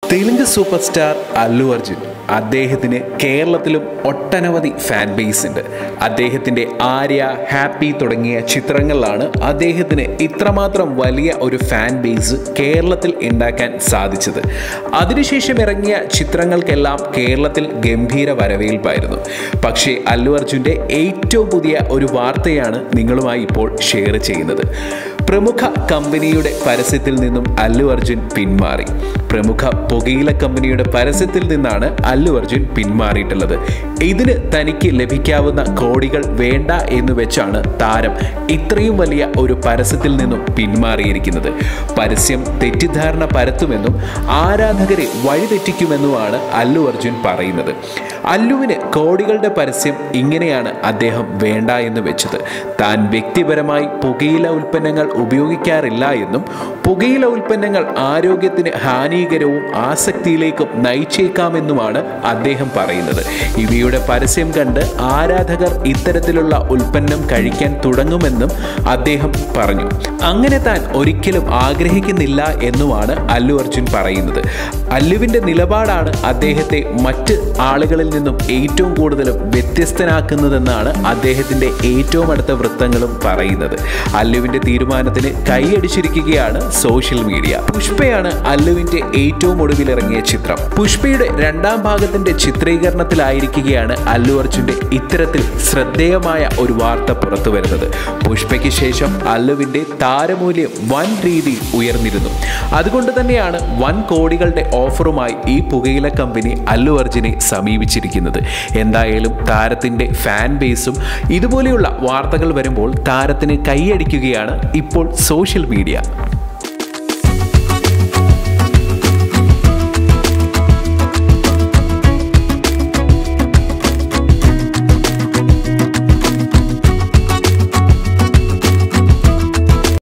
Telugu super star Allu Arjun അദ്ദേഹത്തിന് കേരളത്തിലും ഒട്ടനവധി ഫാൻ ബേസ് ഉണ്ട് അദ്ദേഹത്തിൻ്റെ ആര്യ ഹാപ്പി തുടങ്ങിയ ചിത്രങ്ങളിലാണ് അദ്ദേഹത്തിന് ഇത്രമാത്രം വലിയ ഒരു ഫാൻ ബേസ് കേരളത്തിൽ ഉണ്ടാക്കാൻ സാധിച്ചത് അതിനുശേഷം ഇറങ്ങിയ ചിത്രങ്ങൾക്കെല്ലാം കേരളത്തിൽ ഗംഭീര വരവേൽപ്പായിരുന്നു പക്ഷേ അല്ലു അർജുൻ്റെ ഏറ്റവും പുതിയ ഒരു വാർത്തയാണ് നിങ്ങളുമായി ഇപ്പോൾ ഷെയർ ചെയ്യുന്നത് പ്രമുഖ കമ്പനിയുടെ പരസ്യത്തിൽ നിന്നും അല്ലു അർജുൻ പിന്മാറി പ്രമുഖ പുകയില കമ്പനിയുടെ പരസ്യത്തിൽ നിന്നാണ് അല്ലു അർജുൻ പിന്മാറിയിട്ടുള്ളത് ഇതിന് തനിക്ക് ലഭിക്കാവുന്ന കോടികൾ വേണ്ട എന്ന് വെച്ചാണ് താരം ഇത്രയും വലിയ ഒരു പരസ്യത്തിൽ നിന്നും പിന്മാറിയിരിക്കുന്നത് പരസ്യം തെറ്റിദ്ധാരണ പരത്തുമെന്നും ആരാധകരെ വഴിതെറ്റിക്കുമെന്നുമാണ് അല്ലു അർജുൻ പറയുന്നത് അല്ലുവിന് കോടികളുടെ പരസ്യം ഇങ്ങനെയാണ് അദ്ദേഹം വേണ്ട എന്ന് വെച്ചത് താൻ വ്യക്തിപരമായി പുകയില ഉൽപ്പന്നങ്ങൾ ഉപയോഗിക്കാറില്ല എന്നും പുകയില ഉൽപ്പന്നങ്ങൾ ആരോഗ്യത്തിന് ഹാനികരവും ആസക്തിയിലേക്കും നയിച്ചേക്കാമെന്നുമാണ് അദ്ദേഹം പറയുന്നത് ഇവയുടെ പരസ്യം കണ്ട് ആരാധകർ ഇത്തരത്തിലുള്ള ഉൽപ്പന്നം കഴിക്കാൻ തുടങ്ങുമെന്നും അദ്ദേഹം പറഞ്ഞു അങ്ങനെ താൻ ഒരിക്കലും ആഗ്രഹിക്കുന്നില്ല എന്നുമാണ് അല്ലു അർജുൻ പറയുന്നത് അല്ലുവിൻ്റെ നിലപാടാണ് അദ്ദേഹത്തെ മറ്റ് ആളുകളിൽ നിന്നും ഏറ്റവും കൂടുതലും വ്യത്യസ്തനാക്കുന്നതെന്നാണ് അദ്ദേഹത്തിൻ്റെ ഏറ്റവും അടുത്ത വൃത്തങ്ങളും പറയുന്നത് അല്ലുവിൻ്റെ തീരുമാനത്തിന് കൈയടിച്ചിരിക്കുകയാണ് സോഷ്യൽ മീഡിയ പുഷ്പയാണ് അല്ലുവിൻ്റെ ഏറ്റവും ഒടുവിൽ ഇറങ്ങിയ ചിത്രം പുഷ്പയുടെ രണ്ടാം ഭാഗത്തിന്റെ ചിത്രീകരണത്തിലായിരിക്കുകയാണ് അല്ലു അർജുന്റെ ഇത്തരത്തിൽ ശ്രദ്ധേയമായ ഒരു വാർത്ത പുറത്തു വരുന്നത് പുഷ്പയ്ക്ക് ശേഷം അല്ലുവിന്റെ താരമൂല്യം വൻ രീതിയിൽ ഉയർന്നിരുന്നു അതുകൊണ്ട് തന്നെയാണ് വൻ കോടികളുടെ ഓഫറുമായി ഈ പുകയില കമ്പനി അല്ലു അർജുനെ സമീപിച്ചിരിക്കുന്നത് എന്തായാലും താരത്തിന്റെ ഫാൻ ബേസും ഇതുപോലെയുള്ള വാർത്തകൾ വരുമ്പോൾ താരത്തിന് കൈയടിക്കുകയാണ് ഇപ്പോൾ സോഷ്യൽ മീഡിയ